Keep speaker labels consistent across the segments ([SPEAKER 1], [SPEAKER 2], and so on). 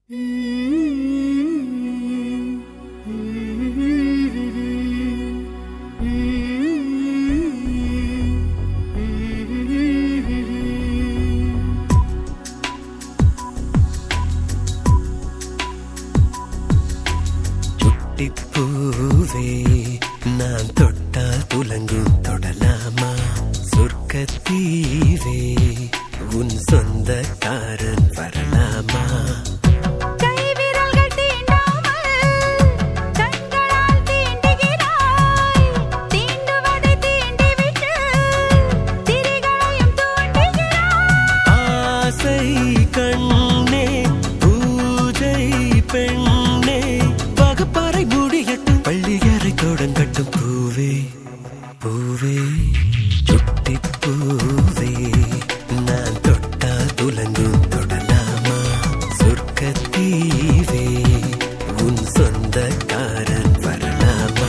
[SPEAKER 1] சுட்டிப்பூவே நான் தொட்டால் துலங்கும் தொடலாமா சொர்க்கத்தீவே உன் சொந்தக்காரன் வரலாமா
[SPEAKER 2] கைவிரல்கள் தீண்டாமல் கண்களால் தீண்டுகிறாய் தீண்டுவதை தீண்டிவிட்டு திரிகளையும் தூண்டுகிறாய்
[SPEAKER 1] ஆசை கண்ணே பூஜை பெண்ணே வகுப்பறை முடியட்டும் பள்ளியறை தொடங்கட்டும் பூவே பூவே சுட்டி பூவே நான் தொட்டால் துலங்கும் தொடலாமா சொர்க்கத்தீவே உன் சொந்தக்காரன் வரலாமா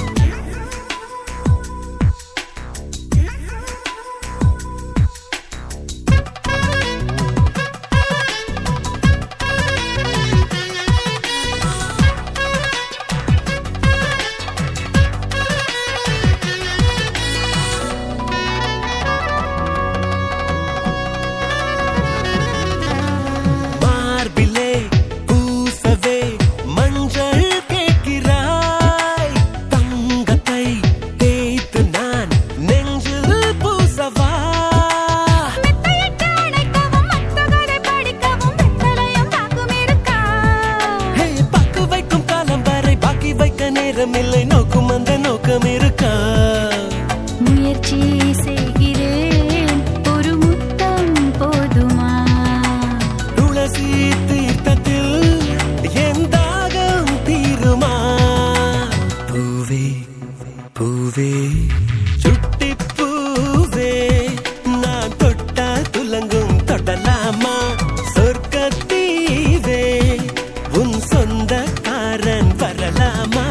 [SPEAKER 1] மார்பிலே பூசவே மஞ்சள் கேட்கிறாய் தங்கத்தை தேய்த்து நான் நெஞ்சில் பூசவா
[SPEAKER 2] மெத்தையிட்டு அணைக்கவும் மத்தகதை படிக்கவும் வெத்தலையும் பாக்கும் இருக்கா
[SPEAKER 1] ஹே, பாக்கு வைக்கும் காலம் வரை பாக்கி வைக்க நேரம் இல்லை நோக்கும் அந்த நோக்கம் இருக்கா
[SPEAKER 2] முயற்சி செய்கிறேன் ஒரு முத்தம் போதுமா
[SPEAKER 1] துளசி தீர்த்தத்தில் என் தாகம் தீருமா பூவே பூவே சுட்டி பூவே நான் தொட்டால் துலங்கும் தொடலாமா சொர்க்கத்தீவே உன் சொந்தக்காரன் வரலாமா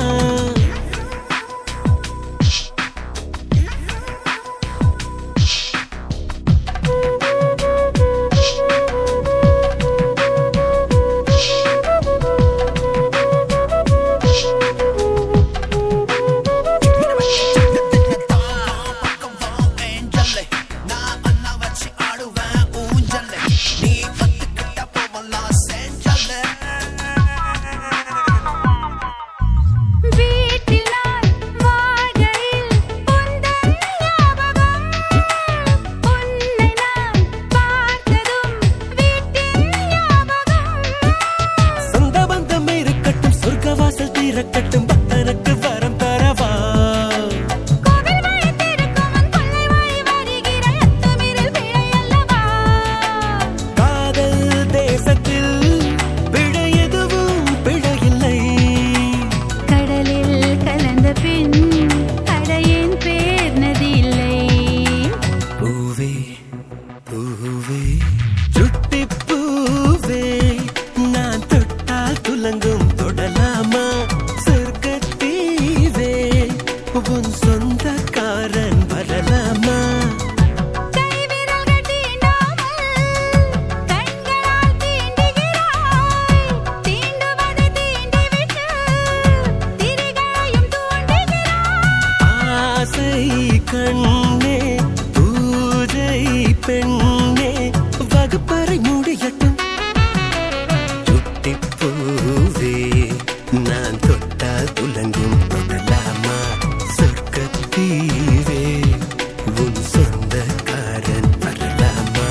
[SPEAKER 2] வீட்டில் நான் வாழ்கையில் உந்தன் ஞாபகம் உன்னை நான் பார்த்ததும் வீட்டின் ஞாபகம்
[SPEAKER 1] சொந்த பந்தம் இருக்கட்டும் சொர்க்கவாசல் தீரக்கட்டும் பக்தனுக்கு வரம் தரவா
[SPEAKER 2] கோவில் வைத்திருக்கும் உன் கொள்ளை வாய் வருகிற அத்துமீறல் பிழை அல்லவா
[SPEAKER 1] காதல் தேசத்தில் பிழை எதுவும் பிழையில்லை
[SPEAKER 2] கடலில் கலந்த பின் அடையேன் பேர் நதி இல்லை
[SPEAKER 1] பூவே பூவே சுட்டி பூவே நான் தொட்டால் துலங்கும் தொடலாமா சொர்க்கத்தீவே உன் சொந்தக்காரன் வரலாமா
[SPEAKER 2] கைவிரல்கள் தீண்டாமல் கண்களால் தீண்டுகிறாய் தீண்டுவதை தீண்டிவிட்டு திரிகளையும் தூண்டுகிறாய்
[SPEAKER 1] ஆசை கண்ணே பூஜை பெண்ணே வகுப்பறை முடியட்டும் சுட்டி பூவே நான் தொட்டால் துலங்கும் தொடலாமா சொர்க்கத்தீவே உன் சொந்தக்காரன் வரலாமா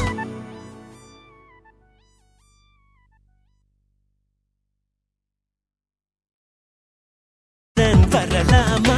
[SPEAKER 1] வரலாமா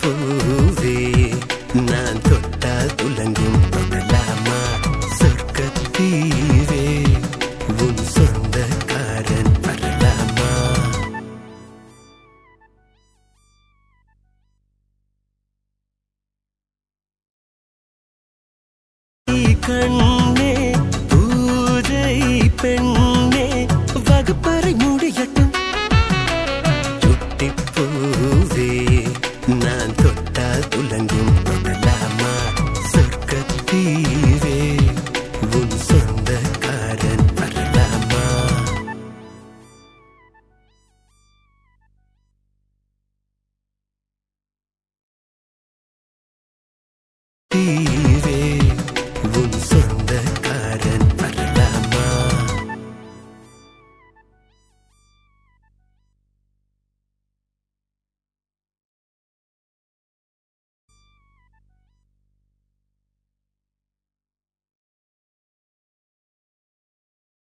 [SPEAKER 1] பூவே நான் தொட்டால் துலங்கும் தொடலாமா சொர்க்கத்தீவே உன் சொந்தக்காரன் வரலாமா கண்ணே பூஜை பெண்ணே வகுப்பறை முடியட்டும் சுட்டி பூவே நான் தொட்டால் துலங்கும் தொடலாமா சொர்க்கத்தீவே உன் சொந்தக்காரன் வரலாமா தீ